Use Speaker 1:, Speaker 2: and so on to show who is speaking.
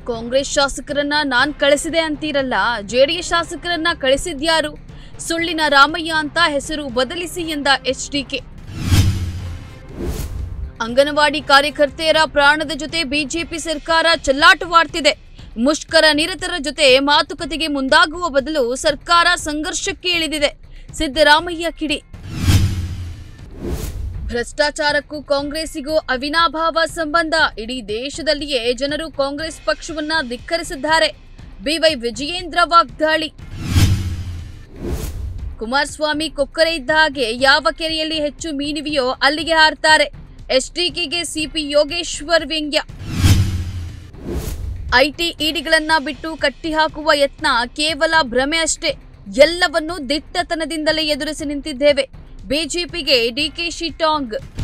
Speaker 1: ಕಾಂಗ್ರೆಸ್ ಶಾಸಕರನ್ನ ನಾನ್ ಕಳಿಸಿದೆ ಅಂತೀರಲ್ಲ ಜೆಡಿಎಸ್ ಶಾಸಕರನ್ನ ಕಳಿಸಿದ್ಯಾರು ಸುಳ್ಳಿನ ರಾಮಯ್ಯ ಅಂತ ಹೆಸರು ಬದಲಿಸಿ ಎಂದ ಎಚ್ಡಿಕೆ ಅಂಗನವಾಡಿ ಕಾರ್ಯಕರ್ತೆಯರ ಪ್ರಾಣದ ಜೊತೆ ಬಿಜೆಪಿ ಸರ್ಕಾರ ಚೆಲ್ಲಾಟವಾಡ್ತಿದೆ ಮುಷ್ಕರ ನಿರತರ ಜೊತೆ ಮಾತುಕತೆಗೆ ಮುಂದಾಗುವ ಬದಲು ಸರ್ಕಾರ ಸಂಘರ್ಷಕ್ಕೆ ಇಳಿದಿದೆ ಸಿದ್ದರಾಮಯ್ಯ ಕಿಡಿ ಭ್ರಷ್ಟಾಚಾರಕ್ಕೂ ಕಾಂಗ್ರೆಸ್ಸಿಗೂ ಅವಿನಾಭಾವ ಸಂಬಂಧ ಇಡೀ ದೇಶದಲ್ಲಿಯೇ ಜನರು ಕಾಂಗ್ರೆಸ್ ಪಕ್ಷವನ್ನ ಧಿಕ್ಕರಿಸಿದ್ದಾರೆ ಬಿವೈ ವಿಜಯೇಂದ್ರ ವಾಗ್ದಾಳಿ ಕುಮಾರಸ್ವಾಮಿ ಕೊಕ್ಕರೆ ಇದ್ದ ಹಾಗೆ ಯಾವ ಕೆರೆಯಲ್ಲಿ ಹೆಚ್ಚು ಮೀನಿವೆಯೋ ಅಲ್ಲಿಗೆ ಹಾರ್ತಾರೆ ಎಸ್ಡಿಕೆಗೆ ಸಿಪಿ ಯೋಗೇಶ್ವರ್ ವ್ಯಂಗ್ಯ ಐಟಿ ಇಡಿಗಳನ್ನ ಬಿಟ್ಟು ಕಟ್ಟಿಹಾಕುವ ಯತ್ನ ಕೇವಲ ಭ್ರಮೆ ಅಷ್ಟೇ ಎಲ್ಲವನ್ನೂ ದಿಟ್ಟತನದಿಂದಲೇ ಎದುರಿಸಿ ನಿಂತಿದ್ದೇವೆ ಬಿಜೆಪಿಗೆ ಡಿಕೆಶಿ ಟಾಂಗ್